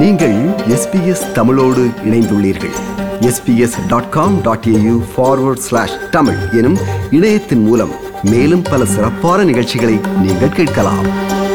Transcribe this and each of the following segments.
நீங்கள் எஸ்பிஎஸ் தமிழோடு இணைந்துள்ளீர்கள் SBS dot com dot AU forward slash Tamil எனும் இணையத்தின் மூலம் மேலும் பல சிறப்பான நிகழ்ச்சிகளை நீங்கள் கேட்கலாம்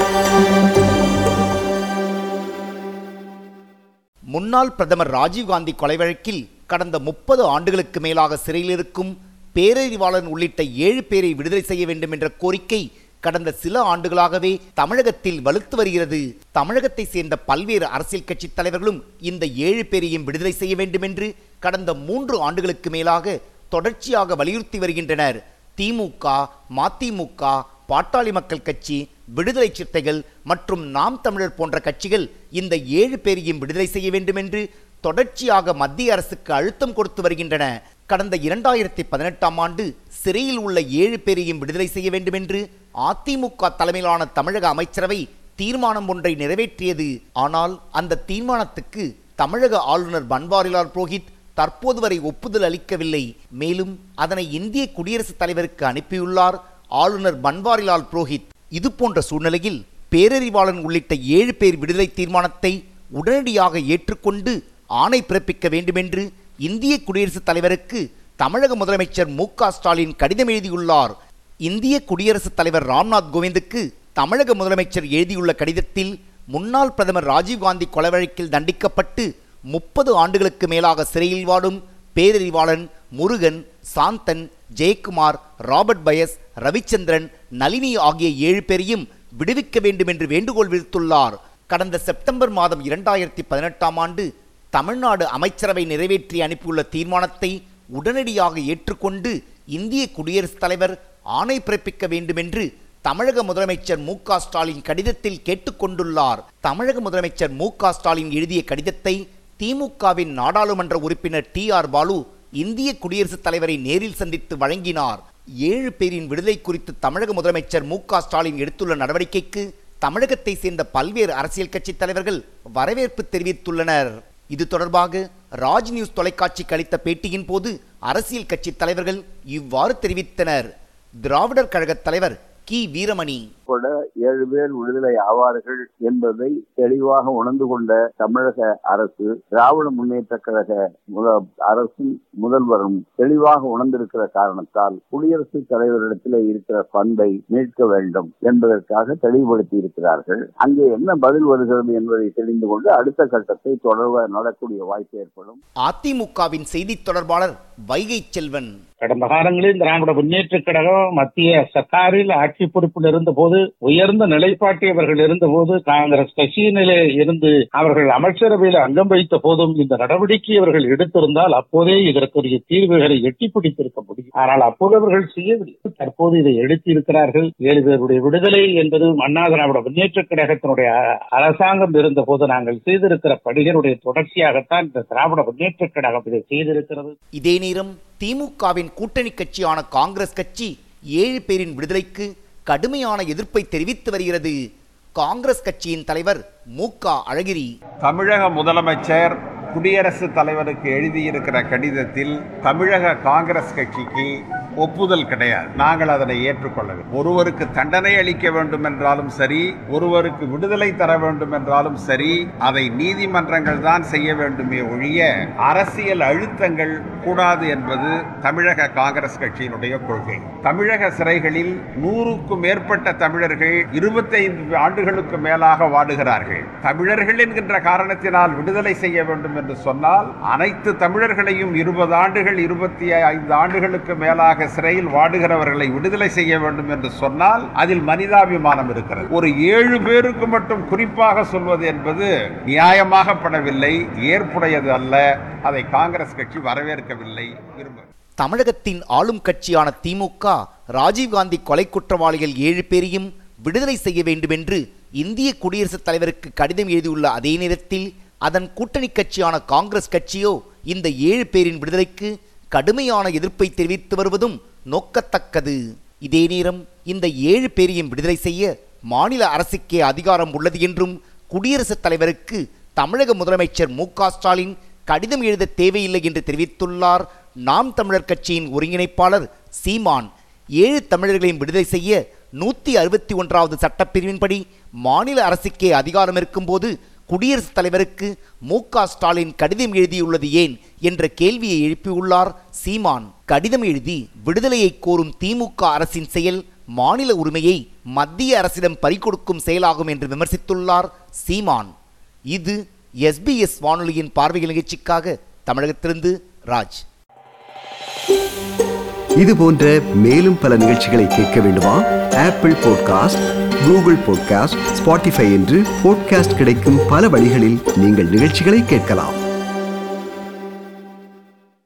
முன்னாள் பிரதமர் ராஜீவ்காந்தி கொலை வழக்கில் கடந்த முப்பது ஆண்டுகளுக்கு மேலாக சிறையில் இருக்கும் பேரறிவாளன் உள்ளிட்ட ஏழு பேரை விடுதலை செய்ய வேண்டும் என்ற கோரிக்கை கடந்த சில ஆண்டுகளாகவே தமிழகத்தில் வலுத்து வருகிறது தமிழகத்தை சேர்ந்த பல்வேறு அரசியல் கட்சி தலைவர்களும் இந்த ஏழு பேரையும் விடுதலை செய்ய வேண்டும் என்று கடந்த மூன்று ஆண்டுகளுக்கு மேலாக தொடர்ச்சியாக வலியுறுத்தி வருகின்றனர் திமுக மதிமுக பாட்டாளி மக்கள் கட்சி விடுதலை சிறுத்தைகள் மற்றும் நாம் தமிழர் போன்ற கட்சிகள் இந்த ஏழு பேரையும் விடுதலை செய்ய வேண்டும் என்று தொடர்ச்சியாக மத்திய அரசுக்கு அழுத்தம் கொடுத்து வருகின்றன கடந்த இரண்டாயிரத்தி பதினெட்டாம் ஆண்டு சிறையில் உள்ள ஏழு பேரையும் விடுதலை செய்ய வேண்டும் என்று அதிமுக தலைமையிலான தமிழக அமைச்சரவை தீர்மானம் ஒன்றை நிறைவேற்றியது ஆனால் அந்த தீர்மானத்துக்கு தமிழக ஆளுநர் பன்வாரிலால் புரோஹித் தற்போது வரை ஒப்புதல் அளிக்கவில்லை மேலும் அதனை இந்திய குடியரசுத் தலைவருக்கு அனுப்பியுள்ளார் ஆளுநர் பன்வாரிலால் புரோஹித் இது போன்ற சூழ்நிலையில் பேரறிவாளன் உள்ளிட்ட ஏழு பேர் விடுதலை தீர்மானத்தை உடனடியாக ஏற்றுக்கொண்டு ஆணை பிறப்பிக்க வேண்டுமென்று இந்திய குடியரசுத் தலைவருக்கு தமிழக முதலமைச்சர் மு க ஸ்டாலின் கடிதம் எழுதியுள்ளார் இந்திய குடியரசுத் தலைவர் ராம்நாத் கோவிந்துக்கு தமிழக முதலமைச்சர் எழுதியுள்ள கடிதத்தில் முன்னாள் பிரதமர் ராஜீவ்காந்தி கொலை வழக்கில் தண்டிக்கப்பட்டு முப்பது ஆண்டுகளுக்கு மேலாக சிறையில் வாடும் பேரறிவாளன் முருகன் சாந்தன் ஜெயக்குமார் ராபர்ட் பயஸ் ரவிச்சந்திரன் நளினி ஆகிய ஏழு பேரையும் விடுவிக்க வேண்டும் என்று வேண்டுகோள் விடுத்துள்ளார் கடந்த செப்டம்பர் மாதம் இரண்டாயிரத்தி பதினெட்டாம் ஆண்டு தமிழ்நாடு அமைச்சரவை நிறைவேற்றி அனுப்பியுள்ள தீர்மானத்தை உடனடியாக ஏற்றுக்கொண்டு இந்திய குடியரசுத் தலைவர் ஆணை பிறப்பிக்க வேண்டும் என்று தமிழக முதலமைச்சர் மு க ஸ்டாலின் கடிதத்தில் கேட்டுக்கொண்டுள்ளார் தமிழக முதலமைச்சர் மு க ஸ்டாலின் எழுதிய கடிதத்தை திமுகவின் நாடாளுமன்ற உறுப்பினர் டி ஆர் பாலு இந்திய குடியரசுத் தலைவரை நேரில் சந்தித்து வழங்கினார் ஏழு பேரின் விடுதலை குறித்து தமிழக முதலமைச்சர் மு க ஸ்டாலின் எடுத்துள்ள நடவடிக்கைக்கு தமிழகத்தை சேர்ந்த பல்வேறு அரசியல் கட்சி தலைவர்கள் வரவேற்பு தெரிவித்துள்ளனர் இது தொடர்பாக ராஜ் நியூஸ் தொலைக்காட்சிக்கு அளித்த பேட்டியின் போது அரசியல் கட்சி தலைவர்கள் இவ்வாறு தெரிவித்தனர் திராவிடர் கழகத் தலைவர் கி வீரமணி கூட ஏழு பேர் விடுதலை ஆவார்கள் என்பதை தெளிவாக உணர்ந்து கொண்ட தமிழக அரசு திராவிட முன்னேற்ற கழக முத அரசும் முதல்வரும் தெளிவாக உணர்ந்திருக்கிற காரணத்தால் குடியரசுத் தலைவரிடத்தில் இருக்கிற பண்பை மீட்க வேண்டும் என்பதற்காக தெளிவுபடுத்தி இருக்கிறார்கள் அங்கே என்ன பதில் வருகிறது என்பதை தெரிந்து கொண்டு அடுத்த கட்டத்தை தொடர்வ நடக்கூடிய வாய்ப்பு ஏற்படும் அதிமுகவின் செய்தித் தொடர்பாளர் வைகை செல்வன் கடந்த காலங்களில் திராவிட முன்னேற்ற கழகம் மத்திய சர்க்காரில் ஆட்சி பொறுப்பில் இருந்த போது உயர்ந்த நிலைப்பாட்டை அவர்கள் இருந்தபோது காங்கிரஸ் கட்சியினிலே இருந்து அவர்கள் அமைச்சரவையில் அங்கம் வைத்த போதும் இந்த நடவடிக்கை அவர்கள் எடுத்திருந்தால் அப்போதே இதற்குரிய தீர்வுகளை எட்டி பிடித்திருக்க முடியும் ஆனால் அப்போது அவர்கள் செய்யவில்லை தற்போது இதை எடுத்திருக்கிறார்கள் ஏழு பேருடைய விடுதலை என்பது அண்ணா திராவிட முன்னேற்ற கழகத்தினுடைய அ- அரசாங்கம் இருந்த போது நாங்கள் செய்திருக்கிற பணிகளுடைய தொடர்ச்சியாகத்தான் இந்த திராவிட முன்னேற்ற கழகம் இதை செய்திருக்கிறது இதே நேரம் திமுகவின் கூட்டணி கட்சியான காங்கிரஸ் கட்சி ஏழு பேரின் விடுதலைக்கு கடுமையான எதிர்ப்பை தெரிவித்து வருகிறது காங்கிரஸ் கட்சியின் தலைவர் மு க அழகிரி தமிழக முதலமைச்சர் குடியரசுத் தலைவருக்கு எழுதியிருக்கிற கடிதத்தில் தமிழக காங்கிரஸ் கட்சிக்கு ஒப்புதல் கிடையாது நாங்கள் அதனை ஏற்றுக்கொள்ளவில்லை ஒருவருக்கு தண்டனை அளிக்க வேண்டும் என்றாலும் சரி ஒருவருக்கு விடுதலை தர வேண்டும் என்றாலும் சரி அதை நீதிமன்றங்கள் தான் செய்ய வேண்டுமே ஒழிய அரசியல் அழுத்தங்கள் கூடாது என்பது தமிழக காங்கிரஸ் கட்சியினுடைய கொள்கை தமிழக சிறைகளில் நூறுக்கும் மேற்பட்ட தமிழர்கள் இருபத்தைந்து ஆண்டுகளுக்கு மேலாக வாடுகிறார்கள் தமிழர்கள் என்கின்ற காரணத்தினால் விடுதலை செய்ய வேண்டும் என்று சொன்னால் அனைத்து தமிழர்களையும் இருபது ஆண்டுகள் இருபத்தி ஐந்து ஆண்டுகளுக்கு மேலாக சிறையில் வாடுகிறவர்களை விடுதலை செய்ய வேண்டும் என்று சொன்னால் அதில் மனிதாபிமானம் இருக்கிறது ஒரு ஏழு பேருக்கு மட்டும் குறிப்பாக சொல்வது என்பது நியாயமாகப்படவில்லை ஏற்புடையது அல்ல அதை காங்கிரஸ் கட்சி வரவேற்கவில்லை விரும்ப தமிழகத்தின் ஆளும் கட்சியான திமுக ராஜீவ்காந்தி கொலை குற்றவாளிகள் ஏழு பேரையும் விடுதலை செய்ய வேண்டுமென்று இந்திய குடியரசுத் தலைவருக்கு கடிதம் எழுதியுள்ள அதே நேரத்தில் அதன் கூட்டணி கட்சியான காங்கிரஸ் கட்சியோ இந்த ஏழு பேரின் விடுதலைக்கு கடுமையான எதிர்ப்பை தெரிவித்து வருவதும் நோக்கத்தக்கது இதே நேரம் இந்த ஏழு பேரையும் விடுதலை செய்ய மாநில அரசுக்கே அதிகாரம் உள்ளது என்றும் குடியரசுத் தலைவருக்கு தமிழக முதலமைச்சர் மு க ஸ்டாலின் கடிதம் எழுத தேவையில்லை என்று தெரிவித்துள்ளார் நாம் தமிழர் கட்சியின் ஒருங்கிணைப்பாளர் சீமான் ஏழு தமிழர்களையும் விடுதலை செய்ய நூற்றி அறுபத்தி ஒன்றாவது சட்டப்பிரிவின்படி மாநில அரசுக்கே அதிகாரம் இருக்கும்போது குடியரசுத் தலைவருக்கு மு க ஸ்டாலின் கடிதம் எழுதியுள்ளது ஏன் என்ற கேள்வியை எழுப்பியுள்ளார் சீமான் கடிதம் எழுதி விடுதலையை கோரும் திமுக அரசின் செயல் மாநில உரிமையை மத்திய அரசிடம் பறிகொடுக்கும் செயலாகும் என்று விமர்சித்துள்ளார் சீமான் இது எஸ்பிஎஸ் வானொலியின் பார்வைகள் நிகழ்ச்சிக்காக தமிழகத்திலிருந்து ராஜ் இது போன்ற மேலும் பல நிகழ்ச்சிகளை கேட்க வேண்டுமா Apple podcast Google podcast Spotify என்று பாட்காஸ்ட் கிடைக்கும் பல வழிகளில் நீங்கள் நிகழ்ச்சிகளை கேட்கலாம்